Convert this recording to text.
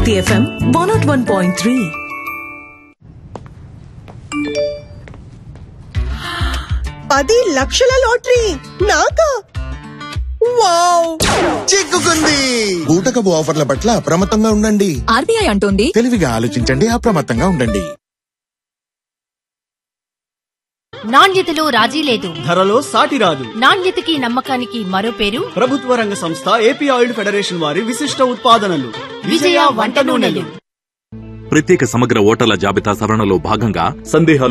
శక్తి FM one naught one point three పది లక్షల lottery నాకా వావ్ చిక్కుకుంది బూటకపు ఆఫర్ల పట్ల అప్రమత్తంగా ఉండండి ఆర్బీఐ అంటోంది తెలివిగా ఆలోచించండి అప్రమత్తంగా ఉండండి నాణ్యతలో రాజీ లేదు ధరలో సాటి రాదు నాణ్యతకి నమ్మకానికి మరో పేరు ప్రభుత్వ రంగ సంస్థ ఏపీ ఆయిల్ ఫెడరేషన్ వారి విశిష్ట ఉత్పాదనలు విజయ వంట నూనెలు ప్రత్యేక సమగ్ర ఓటర్ల జాబితా సవరణలో భాగంగా సందేహాలు